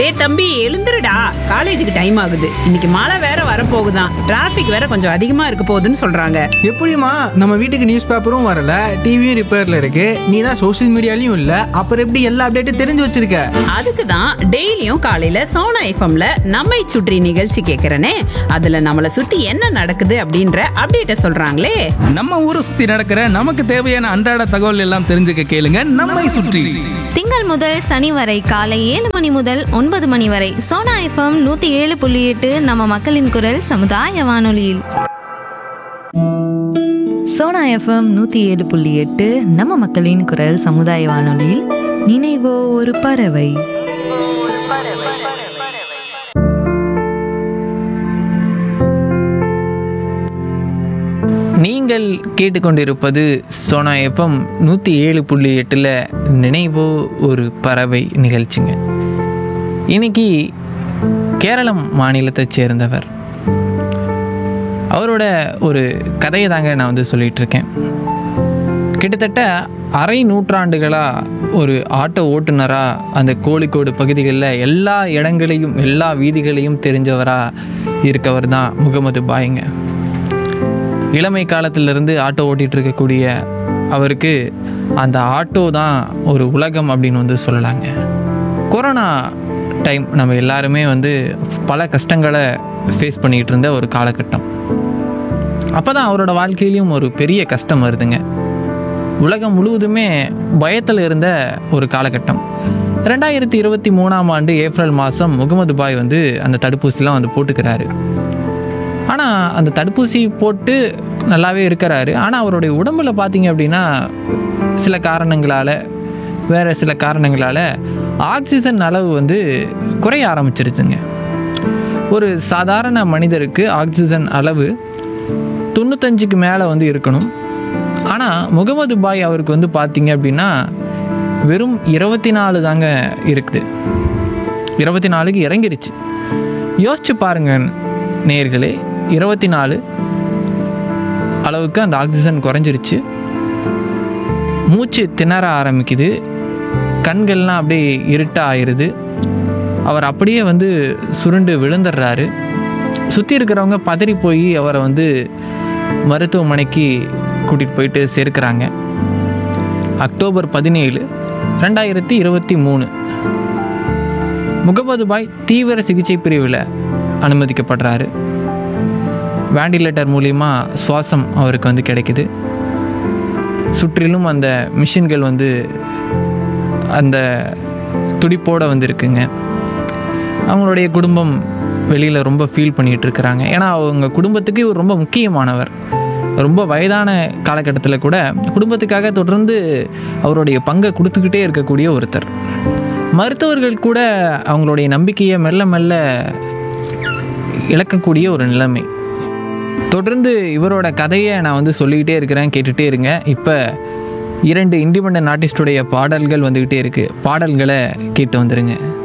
டேய் தம்பி எழுந்துருடா காலேஜுக்கு டைம் ஆகுது இன்னைக்கு மழை வேற வரப்போகுதான் டிராஃபிக் வேற கொஞ்சம் அதிகமா இருக்க போகுதுன்னு சொல்றாங்க எப்படிம்மா நம்ம வீட்டுக்கு நியூஸ் பேப்பரும் வரல டிவியும் ரிப்பேர்ல இருக்கு நீ தான் சோஷியல் மீடியாலையும் இல்ல அப்புறம் எப்படி எல்லா அப்டேட்டும் தெரிஞ்சு வச்சிருக்க அதுக்கு தான் டெய்லியும் காலையில சோனா எஃப்எம்ல நம்மை சுற்றி நிகழ்ச்சி கேட்கறனே அதுல நம்மள சுத்தி என்ன நடக்குது அப்படின்ற அப்டேட்ட சொல்றாங்களே நம்ம ஊரை சுத்தி நடக்கிற நமக்கு தேவையான அன்றாட தகவல் எல்லாம் தெரிஞ்சுக்க கேளுங்க நம்மை சுற்றி திங்கள் முதல் சனி வரை காலை ஏழு மணி முதல் ஒன்பது மணி வரை சோனா எஃப்எம் நூத்தி ஏழு புள்ளி எட்டு நம்ம மக்களின் குரல் சமுதாய வானொலியில் சோனா எஃப்எம் நூற்றி ஏழு புள்ளி எட்டு நம்ம மக்களின் குரல் சமுதாய வானொலியில் நினைவோ ஒரு பறவை நீங்கள் கேட்டுக்கொண்டிருப்பது சோனா எஃப்எம் நூற்றி ஏழு புள்ளி எட்டில் நினைவோ ஒரு பறவை நிகழ்ச்சிங்க இன்னைக்கு கேரளம் மாநிலத்தைச் சேர்ந்தவர் அவரோட ஒரு கதையை தாங்க நான் வந்து சொல்லிட்டு இருக்கேன் கிட்டத்தட்ட அரை நூற்றாண்டுகளாக ஒரு ஆட்டோ ஓட்டுநராக அந்த கோழிக்கோடு பகுதிகளில் எல்லா இடங்களையும் எல்லா வீதிகளையும் தெரிஞ்சவராக இருக்கவர் தான் முகமது பாய்ங்க இளமை காலத்திலிருந்து ஆட்டோ ஓட்டிகிட்டு இருக்கக்கூடிய அவருக்கு அந்த ஆட்டோ தான் ஒரு உலகம் அப்படின்னு வந்து சொல்லலாங்க கொரோனா டைம் நம்ம எல்லாருமே வந்து பல கஷ்டங்களை ஃபேஸ் பண்ணிகிட்டு இருந்த ஒரு காலகட்டம் அப்போ தான் அவரோட வாழ்க்கையிலையும் ஒரு பெரிய கஷ்டம் வருதுங்க உலகம் முழுவதுமே பயத்தில் இருந்த ஒரு காலகட்டம் ரெண்டாயிரத்தி இருபத்தி மூணாம் ஆண்டு ஏப்ரல் மாதம் முகமது பாய் வந்து அந்த தடுப்பூசிலாம் வந்து போட்டுக்கிறாரு ஆனால் அந்த தடுப்பூசி போட்டு நல்லாவே இருக்கிறாரு ஆனால் அவருடைய உடம்புல பார்த்தீங்க அப்படின்னா சில காரணங்களால் வேறு சில காரணங்களால் ஆக்சிஜன் அளவு வந்து குறைய ஆரம்பிச்சிருச்சுங்க ஒரு சாதாரண மனிதருக்கு ஆக்சிஜன் அளவு தொண்ணூத்தஞ்சுக்கு மேலே வந்து இருக்கணும் ஆனால் முகமது பாய் அவருக்கு வந்து பார்த்தீங்க அப்படின்னா வெறும் இருபத்தி நாலு தாங்க இருக்குது இருபத்தி நாலுக்கு இறங்கிருச்சு யோசிச்சு பாருங்க நேர்களே இருபத்தி நாலு அளவுக்கு அந்த ஆக்சிஜன் குறைஞ்சிருச்சு மூச்சு திணற ஆரம்பிக்குது கண்கள்லாம் அப்படியே இருட்ட ஆயிடுது அவர் அப்படியே வந்து சுருண்டு விழுந்துடுறாரு சுற்றி இருக்கிறவங்க பதறி போய் அவரை வந்து மருத்துவமனைக்கு கூட்டிகிட்டு போயிட்டு சேர்க்குறாங்க அக்டோபர் பதினேழு ரெண்டாயிரத்தி இருபத்தி மூணு முகமது பாய் தீவிர சிகிச்சை பிரிவில் அனுமதிக்கப்படுறாரு வேண்டிலேட்டர் மூலிமா சுவாசம் அவருக்கு வந்து கிடைக்குது சுற்றிலும் அந்த மிஷின்கள் வந்து அந்த துடிப்போடு வந்து இருக்குங்க அவங்களுடைய குடும்பம் வெளியில் ரொம்ப ஃபீல் பண்ணிகிட்டு இருக்கிறாங்க ஏன்னா அவங்க குடும்பத்துக்கு இவர் ரொம்ப முக்கியமானவர் ரொம்ப வயதான காலகட்டத்தில் கூட குடும்பத்துக்காக தொடர்ந்து அவருடைய பங்கை கொடுத்துக்கிட்டே இருக்கக்கூடிய ஒருத்தர் மருத்துவர்கள் கூட அவங்களுடைய நம்பிக்கையை மெல்ல மெல்ல இழக்கக்கூடிய ஒரு நிலைமை தொடர்ந்து இவரோட கதையை நான் வந்து சொல்லிக்கிட்டே இருக்கிறேன் கேட்டுகிட்டே இருங்க இப்போ இரண்டு இண்டிபெண்ட் ஆர்டிஸ்டுடைய பாடல்கள் வந்துக்கிட்டே இருக்குது பாடல்களை கேட்டு வந்துருங்க